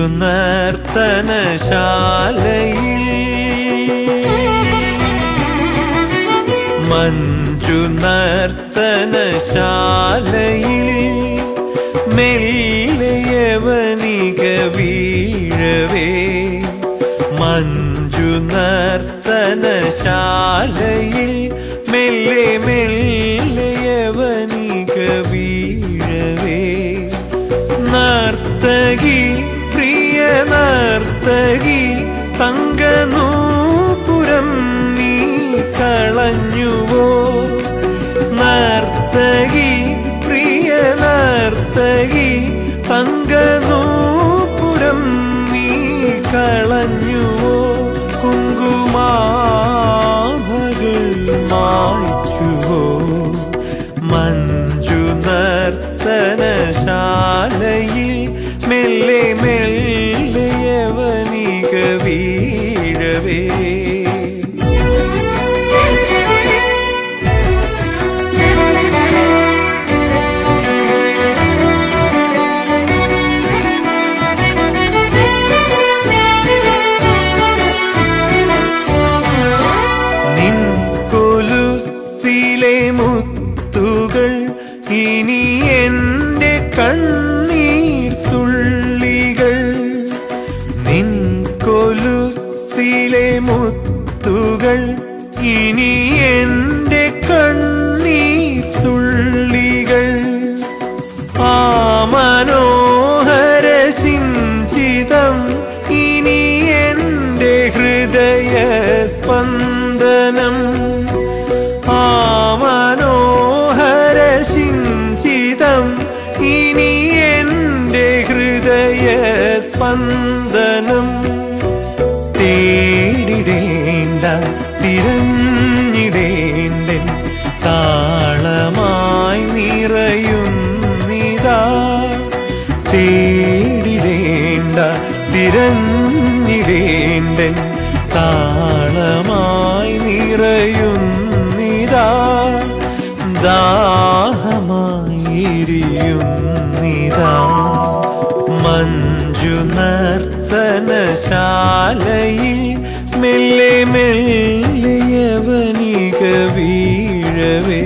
നർത്തനശാലയിൽ മഞ്ജു നർത്തനശാലയിൽ മെല്ലയവനിക വീഴവേ മഞ്ജു നർത്തനശാലയിൽ മെല്ലെ മെല്ലയവനിക വീഴവേ നർത്തകി പ്രിയ നർത്തകി തങ്കനൂപുരം നീ കളഞ്ഞുവോ നർത്തകി പ്രിയ നർത്തകി തങ്കനൂപുരം നീ കളഞ്ഞുവോ കുങ്കുമാഭകൾ മായ്ച്ചുവോ മഞ്ജു നർത്തനശാലയിൽ മെല്ലെ മെല്ലെയവനിക വീഴവേ നിൻ കൊലുസിലെ മുത്തുകൾ ഇനി എൻ്റെ കണ്ണീർ തുള്ളികൾ നിൻ കൊലുസിലെ മുത്തുകൾ ഇനി എൻ്റെ കണ്ണീർ തുള്ളികൾ ആ മനോഹര സിഞ്ചിതം ഇനി എൻ്റെ ഹൃദയ സ്പന്ദനം ആ മനോഹര സിഞ്ചിതം ഇനി എൻ്റെ ഹൃദയ സ്പന്ദനം തേടിടേണ്ട തിരഞ്ഞിടേണ്ട താളമായി നിറയുന്നിതാ തേടിടേണ്ട തിരഞ്ഞിടേണ്ട താളമായി നിറയുന്നിതാ ദാഹമായിരിയുന്നിതാ മഞ്ജു നർത്തനശാലയിൽ മെല്ലെ മെല്ലെയവനിക വീഴവേ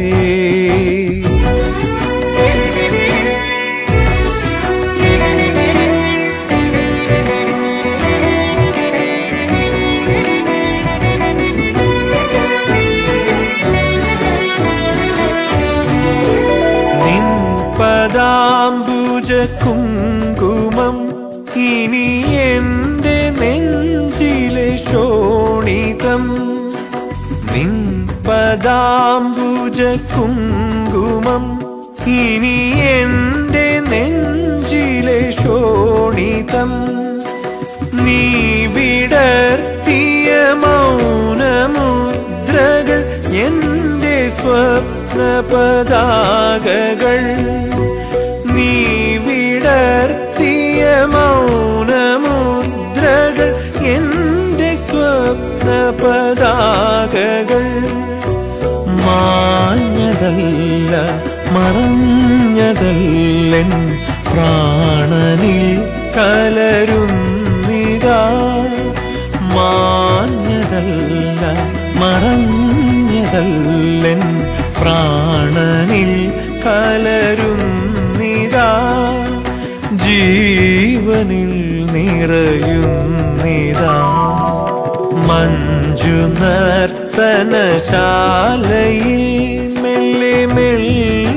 നിൻ പദാംബുജ കുങ്കുമം ഇനി എൻ്റെ നെഞ്ചിലെ ശോണിതം നിൻ പദാംബുജ കുങ്കുമം ഇനി എൻ്റെ നെഞ്ചിലെ ശോണിതം നീ വിടർത്തിയ മൗനമുദ്രകൾ എൻ്റെ സ്വപ്ന പതാകകൾ നീ വിടർത്തിയ മൗനമുദ്രകൾ എൻ്റെ സ്വപ്ന പതാകകൾ മാഞ്ഞതല്ല മറഞ്ഞതല്ലൻ പ്രാണനിൽ കലരുന്നിതാ മാഞ്ഞതല്ല മറഞ്ഞതല്ലൻ പ്രാണനിൽ കലരുന്നിതാ ജീവനിൽ നിറയുന്നിതാ മഞ്ജു നർത്തനശാലയിൽ മെല്ലെ മെല്ലെ